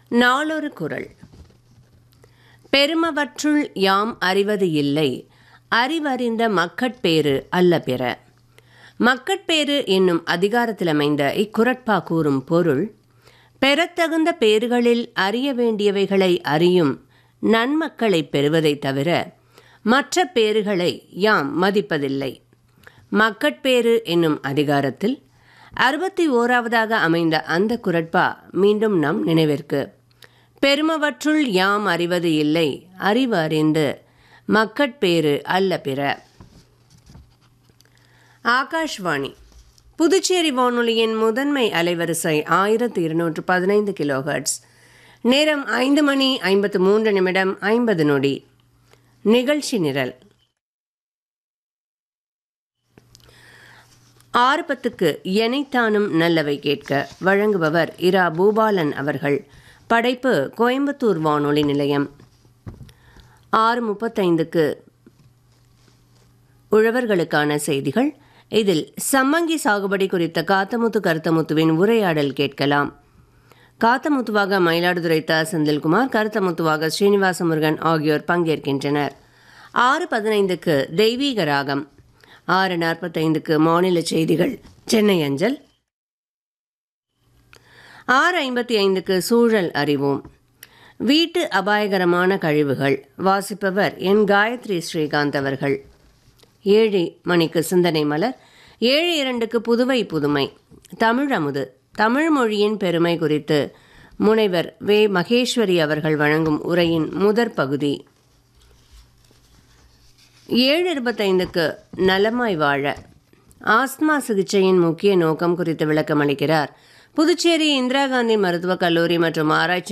நாளொரு குறள் பெருமவற்றுள் யாம் அறிவது இல்லை அறிவறிந்த மக்கட்பேறு அல்ல பிற மக்கட்பேறு என்னும் அதிகாரத்தில் அமைந்த இக்குரட்பா கூறும் பொருள் பெறத்தகுந்த பேறுகளில் அறிய வேண்டியவைகளை அறியும் நன்மக்களை பெறுவதைத் தவிர மற்ற பேறுகளை யாம் மதிப்பதில்லை மக்கட்பேறு என்னும் அதிகாரத்தில் அறுபத்தி ஓராவதாக அமைந்த அந்த குரட்பா மீண்டும் நம் நினைவிற்கு பெருமவற்றுள் யாம் அறிவது இல்லை அறிவு அறிந்து மக்கட்பேறு அல்ல பிற ஆகாஷ்வாணி புதுச்சேரி வானொலியின் முதன்மை அலைவரிசை ஆயிரத்தி இருநூற்று பதினைந்து கிலோஹர்ட்ஸ் நேரம் ஐந்து மணி ஐம்பத்து மூன்று நிமிடம் ஐம்பது நொடி நிகழ்ச்சி நிரல் ஆறு பத்துக்கு எனைத்தானும் நல்லவை கேட்க வழங்குபவர் இரா பூபாலன் அவர்கள் படைப்பு கோயம்புத்தூர் வானொலி நிலையம் ஆறு முப்பத்தைந்துக்கு உழவர்களுக்கான செய்திகள் இதில் சம்மங்கி சாகுபடி குறித்த காத்தமுத்து கருத்தமுத்துவின் உரையாடல் கேட்கலாம் காத்தமுத்துவாக மயிலாடுதுறை த செந்தில்குமார் கருத்தமுத்துவாக ஸ்ரீனிவாச முருகன் ஆகியோர் பங்கேற்கின்றனர் ஆறு பதினைந்துக்கு தெய்வீக ராகம் ஆறு நாற்பத்தைந்துக்கு மாநில செய்திகள் சென்னை அஞ்சல் ஆறு ஐம்பத்தி ஐந்துக்கு சூழல் அறிவோம் வீட்டு அபாயகரமான கழிவுகள் வாசிப்பவர் என் காயத்ரி ஸ்ரீகாந்த் அவர்கள் ஏழு மணிக்கு சிந்தனை மலர் ஏழு இரண்டுக்கு புதுவை புதுமை தமிழ் அமுது தமிழ் மொழியின் பெருமை குறித்து முனைவர் வே மகேஸ்வரி அவர்கள் வழங்கும் உரையின் முதற் பகுதி ஏழு இருபத்தைந்துக்கு நலமாய் வாழ ஆஸ்துமா சிகிச்சையின் முக்கிய நோக்கம் குறித்து விளக்கம் அளிக்கிறார் புதுச்சேரி இந்திரா காந்தி மருத்துவக் கல்லூரி மற்றும் ஆராய்ச்சி